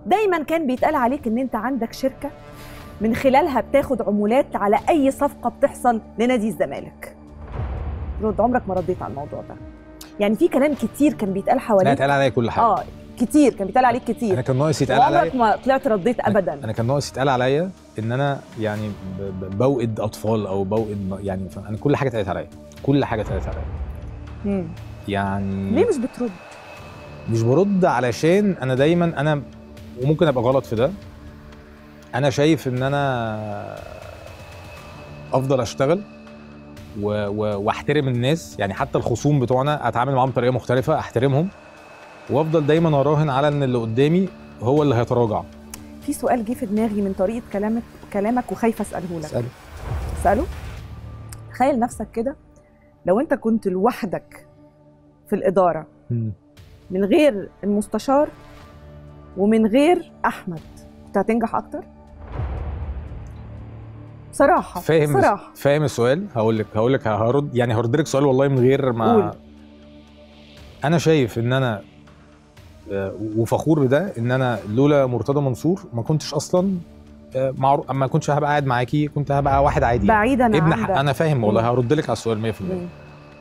دايما كان بيتقال عليك ان انت عندك شركه من خلالها بتاخد عمولات على اي صفقه بتحصل لنادي الزمالك رد عمرك ما رديت على الموضوع ده يعني في كلام كتير كان بيتقال لا حواليك اتقال عليا كل حاجه اه كتير كان بيتقال عليك انا كتير كان ناقص يتقال وعمرك عليا ما طلعت رديت ابدا انا كان ناقص يتقال عليا ان انا يعني ب- ب- بوئد اطفال او بوئد يعني ف- انا كل حاجه اتقالت عليا كل حاجه اتقالت عليا مم. يعني ليه مش بترد مش برد علشان انا دايما انا وممكن ابقى غلط في ده انا شايف ان انا افضل اشتغل و... و... واحترم الناس يعني حتى الخصوم بتوعنا اتعامل معاهم بطريقه مختلفه احترمهم وافضل دايما اراهن على ان اللي قدامي هو اللي هيتراجع في سؤال جه في دماغي من طريقه كلامك كلامك وخايفه اساله لك اساله اساله تخيل نفسك كده لو انت كنت لوحدك في الاداره مم. من غير المستشار ومن غير احمد كنت هتنجح اكتر صراحه فاهم صراحه فاهم السؤال هقول لك هقول لك هرد يعني هرد لك سؤال والله من غير ما قول. انا شايف ان انا آه، وفخور بده ان انا لولا مرتضى منصور ما كنتش اصلا آه، معروف ما كنتش هبقى قاعد معاكي كنت هبقى واحد عادي يعني. بعيدا ابن عن ح... ده انا فاهم والله مم. هرد لك على السؤال 100% مم.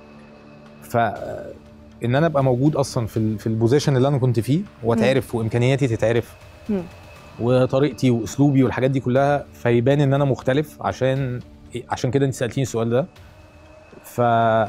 ف آه، ان انا ابقى موجود اصلا في ال... في البوزيشن اللي انا كنت فيه واتعرف وامكانياتي تتعرف مم. وطريقتي واسلوبي والحاجات دي كلها فيبان ان انا مختلف عشان عشان كده انت سالتيني السؤال ده ف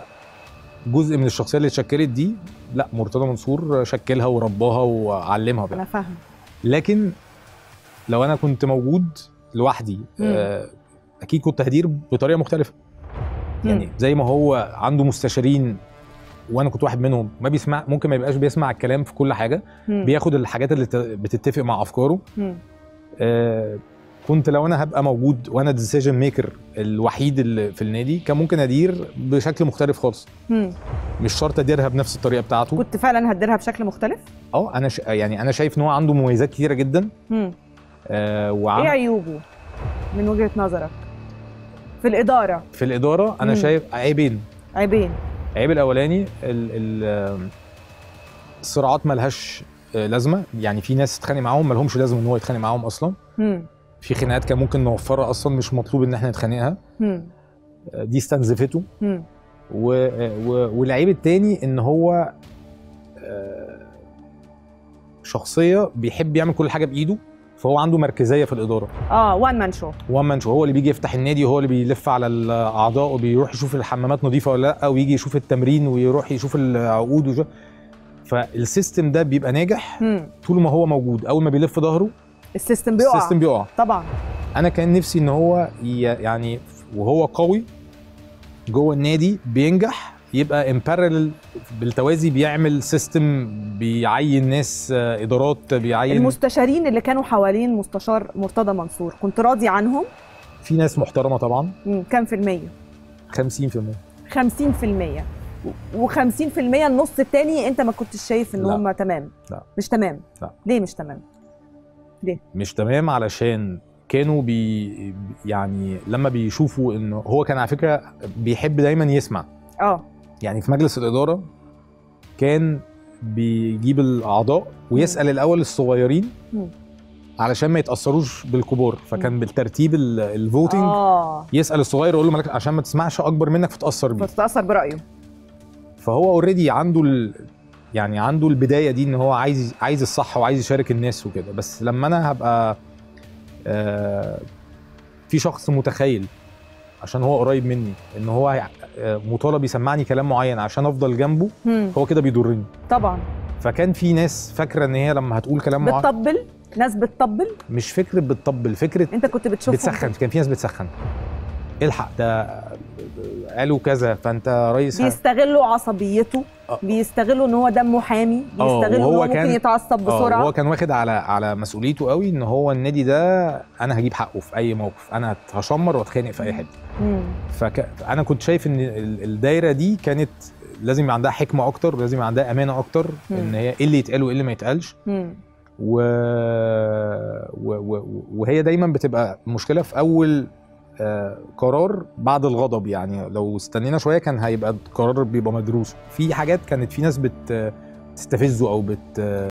جزء من الشخصيه اللي اتشكلت دي لا مرتضى منصور شكلها ورباها وعلمها بقى انا فاهمه لكن لو انا كنت موجود لوحدي آه، اكيد كنت هدير بطريقه مختلفه يعني مم. زي ما هو عنده مستشارين وانا كنت واحد منهم ما بيسمع ممكن ما يبقاش بيسمع الكلام في كل حاجه مم. بياخد الحاجات اللي ت- بتتفق مع افكاره مم. آه، كنت لو انا هبقى موجود وانا الديسيجن ميكر الوحيد اللي في النادي كان ممكن ادير بشكل مختلف خالص مم. مش شرط اديرها بنفس الطريقه بتاعته كنت فعلا هتديرها بشكل مختلف اه انا ش... يعني انا شايف ان هو عنده مميزات كتيره جدا مم. آه وعن... ايه عيوبه من وجهه نظرك في الاداره في الاداره انا مم. شايف عيبين عيبين العيب الاولاني ال... ال... آم، الصراعات ملهاش آه، لازمه يعني في ناس تتخانق معاهم ملهمش لازمه ان هو يتخانق معاهم اصلا مم. في خناقات كان ممكن نوفرها اصلا مش مطلوب ان احنا نتخانقها مم. آه، دي استنزفته مم. و... و... والعيب التاني ان هو آه، شخصيه بيحب يعمل كل حاجه بايده فهو عنده مركزيه في الاداره اه وان مان شو وان مان شو هو اللي بيجي يفتح النادي وهو اللي بيلف على الاعضاء وبيروح يشوف الحمامات نظيفه ولا لا ويجي يشوف التمرين ويروح يشوف العقود ويشوف فالسيستم ده بيبقى ناجح مم. طول ما هو موجود اول ما بيلف ظهره السيستم بيقع السيستم بيقع طبعا انا كان نفسي ان هو ي- يعني وهو قوي جوه النادي بينجح يبقى امبارل بالتوازي بيعمل سيستم بيعين ناس آه، ادارات بيعين المستشارين اللي كانوا حوالين مستشار مرتضى منصور كنت راضي عنهم في ناس محترمه طبعا مم. كام في المية 50% 50 في المية و50 في المية النص التاني انت ما كنتش شايف ان لا. هم تمام لا. مش تمام لا. ليه مش تمام مش تمام علشان كانوا بي يعني لما بيشوفوا انه هو كان على فكره بيحب دايما يسمع اه يعني في مجلس الاداره كان بيجيب الاعضاء ويسال الاول الصغيرين مم. علشان ما يتاثروش بالكبار فكان بالترتيب ال- الفوتنج اه يسال الصغير يقول له مالك عشان ما تسمعش اكبر منك فتاثر بيه فتتاثر برايه فهو اوريدي عنده ال... يعني عنده البدايه دي ان هو عايز عايز الصح وعايز يشارك الناس وكده بس لما انا هبقى آه في شخص متخيل عشان هو قريب مني ان هو هي- آه، مطالب يسمعني كلام معين عشان افضل جنبه مم. هو كده بيضرني طبعا فكان في ناس فاكره ان هي لما هتقول كلام معين بتطبل ناس بتطبل مش فكره بتطبل فكره انت كنت بتشوفهم بتسخن كان في ناس بتسخن الحق ده قالوا كذا فانت رئيس ه- بيستغلوا عصبيته آه. بيستغلوا ان هو دمه حامي آه، بيستغلوا ان وهو هو ممكن كان- يتعصب اه بسرعه هو كان واخد على على مسؤوليته قوي ان هو النادي ده انا هجيب حقه في اي موقف انا هشمر واتخانق في اي حته مم. فانا كنت شايف ان ال- الدايره دي كانت لازم يبقى عندها حكمه اكتر لازم يبقى عندها امانه اكتر مم. ان هي ايه اللي يتقال وايه اللي ما يتقالش مم. و... و... و... وهي دايما بتبقى مشكله في اول آه، قرار بعد الغضب يعني لو استنينا شويه كان هيبقى القرار بيبقى مدروس في حاجات كانت في ناس بت تستفزه او بت